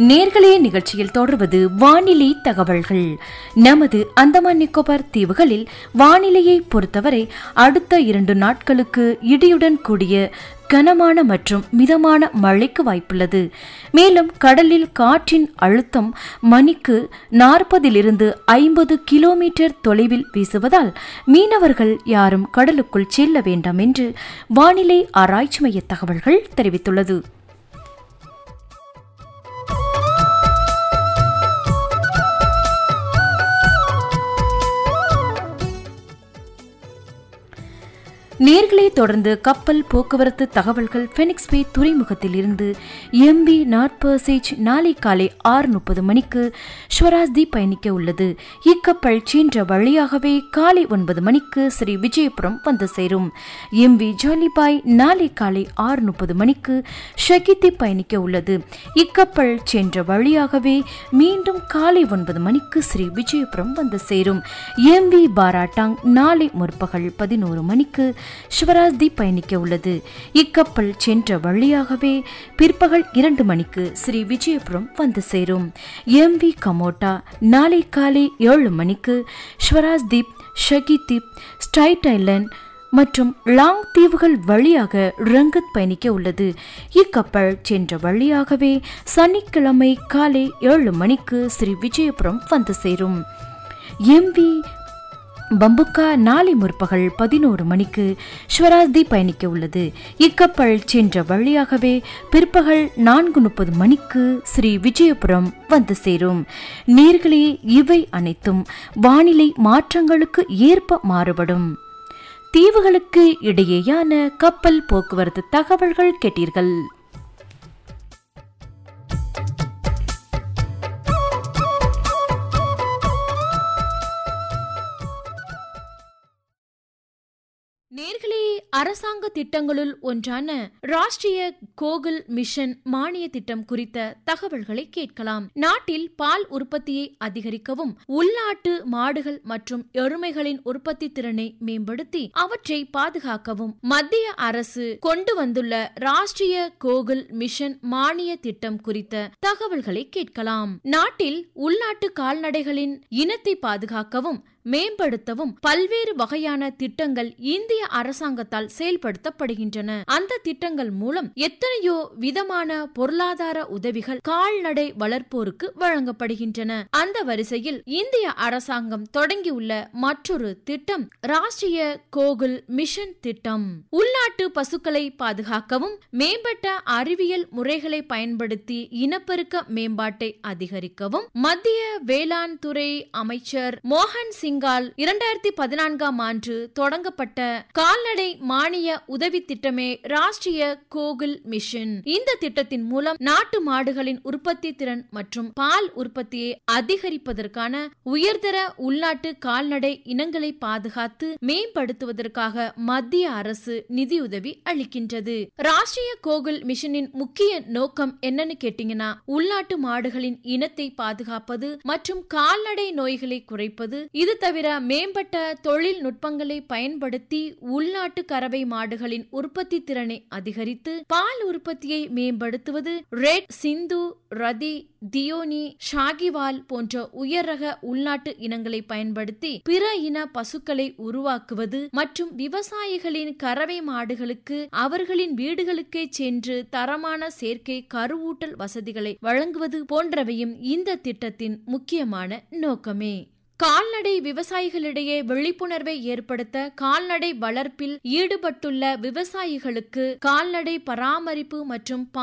நேர்களே நிகழ்ச்சியில் தொடர்வது வானிலை தகவல்கள் நமது அந்தமான் நிக்கோபார் தீவுகளில் வானிலையை பொறுத்தவரை அடுத்த இரண்டு நாட்களுக்கு இடியுடன் கூடிய கனமான மற்றும் மிதமான மழைக்கு வாய்ப்புள்ளது மேலும் கடலில் காற்றின் அழுத்தம் மணிக்கு நாற்பதிலிருந்து ஐம்பது கிலோமீட்டர் தொலைவில் வீசுவதால் மீனவர்கள் யாரும் கடலுக்குள் செல்ல வேண்டாம் என்று வானிலை ஆராய்ச்சி மைய தகவல்கள் தெரிவித்துள்ளது நேர்களை தொடர்ந்து கப்பல் போக்குவரத்து தகவல்கள் ஃபெனிக்ஸ் பே துறைமுகத்தில் இருந்து எம்பி நாட் பர்சேஜ் நாளை காலை ஆறு முப்பது மணிக்கு ஸ்வராஜ்தி பயணிக்க உள்ளது இக்கப்பல் சென்ற வழியாகவே காலை ஒன்பது மணிக்கு ஸ்ரீ விஜயபுரம் வந்து சேரும் எம்பி ஜாலிபாய் நாளை காலை ஆறு முப்பது மணிக்கு ஷகித்தி பயணிக்க உள்ளது இக்கப்பல் சென்ற வழியாகவே மீண்டும் காலை ஒன்பது மணிக்கு ஸ்ரீ விஜயபுரம் வந்து சேரும் எம்பி பாராட்டாங் நாளை முற்பகல் பதினோரு மணிக்கு சிவராஜ்தி பயணிக்க உள்ளது இக்கப்பல் சென்ற வழியாகவே பிற்பகல் இரண்டு மணிக்கு ஸ்ரீ விஜயபுரம் வந்து சேரும் எம் வி கமோட்டா நாளை காலை ஏழு மணிக்கு ஸ்வராஜ்தீப் ஷகிதீப் ஸ்டைட் ஐலண்ட் மற்றும் லாங் தீவுகள் வழியாக ரங்கத் பயணிக்க உள்ளது இக்கப்பல் சென்ற வழியாகவே சனிக்கிழமை காலை ஏழு மணிக்கு ஸ்ரீ விஜயபுரம் வந்து சேரும் எம்வி பம்புக்கா நாளை முற்பகல் பதினோரு மணிக்கு ஸ்வராஜ்தி பயணிக்க உள்ளது இக்கப்பல் சென்ற வழியாகவே பிற்பகல் நான்கு முப்பது மணிக்கு ஸ்ரீ விஜயபுரம் வந்து சேரும் நீர்களே இவை அனைத்தும் வானிலை மாற்றங்களுக்கு ஏற்ப மாறுபடும் தீவுகளுக்கு இடையேயான கப்பல் போக்குவரத்து தகவல்கள் கேட்டீர்கள் நேர்களே அரசாங்க திட்டங்களுள் ஒன்றான ராஷ்டிரிய கோகுல் மிஷன் மானிய திட்டம் குறித்த தகவல்களை கேட்கலாம் நாட்டில் பால் உற்பத்தியை அதிகரிக்கவும் உள்நாட்டு மாடுகள் மற்றும் எருமைகளின் உற்பத்தி திறனை மேம்படுத்தி அவற்றை பாதுகாக்கவும் மத்திய அரசு கொண்டு வந்துள்ள ராஷ்டிரிய கோகுல் மிஷன் மானிய திட்டம் குறித்த தகவல்களை கேட்கலாம் நாட்டில் உள்நாட்டு கால்நடைகளின் இனத்தை பாதுகாக்கவும் மேம்படுத்தவும் பல்வேறு வகையான திட்டங்கள் இந்திய அரசாங்கத்தால் செயல்படுத்தப்படுகின்றன அந்த திட்டங்கள் மூலம் எத்தனையோ விதமான பொருளாதார உதவிகள் கால்நடை வளர்ப்போருக்கு வழங்கப்படுகின்றன அந்த வரிசையில் இந்திய அரசாங்கம் தொடங்கியுள்ள மற்றொரு திட்டம் ராஷ்டிரிய கோகுல் மிஷன் திட்டம் உள்நாட்டு பசுக்களை பாதுகாக்கவும் மேம்பட்ட அறிவியல் முறைகளை பயன்படுத்தி இனப்பெருக்க மேம்பாட்டை அதிகரிக்கவும் மத்திய வேளாண் துறை அமைச்சர் மோகன் சிங் சிங்கால் இரண்டாயிரத்தி பதினான்காம் ஆண்டு தொடங்கப்பட்ட கால்நடை மானிய உதவி திட்டமே ராஷ்டிரிய கோகுல் மிஷன் இந்த திட்டத்தின் மூலம் நாட்டு மாடுகளின் உற்பத்தி திறன் மற்றும் பால் உற்பத்தியை அதிகரிப்பதற்கான உயர்தர உள்நாட்டு கால்நடை இனங்களை பாதுகாத்து மேம்படுத்துவதற்காக மத்திய அரசு நிதியுதவி அளிக்கின்றது ராஷ்டிரிய கோகுல் மிஷனின் முக்கிய நோக்கம் என்னன்னு கேட்டீங்கன்னா உள்நாட்டு மாடுகளின் இனத்தை பாதுகாப்பது மற்றும் கால்நடை நோய்களை குறைப்பது இது தவிர மேம்பட்ட தொழில்நுட்பங்களை பயன்படுத்தி உள்நாட்டு கறவை மாடுகளின் உற்பத்தி திறனை அதிகரித்து பால் உற்பத்தியை மேம்படுத்துவது ரெட் சிந்து ரதி தியோனி ஷாகிவால் போன்ற உயர் ரக உள்நாட்டு இனங்களை பயன்படுத்தி பிற இன பசுக்களை உருவாக்குவது மற்றும் விவசாயிகளின் கறவை மாடுகளுக்கு அவர்களின் வீடுகளுக்கே சென்று தரமான சேர்க்கை கருவூட்டல் வசதிகளை வழங்குவது போன்றவையும் இந்த திட்டத்தின் முக்கியமான நோக்கமே கால்நடை விவசாயிகளிடையே விழிப்புணர்வை ஏற்படுத்த கால்நடை வளர்ப்பில் ஈடுபட்டுள்ள விவசாயிகளுக்கு கால்நடை பராமரிப்பு மற்றும்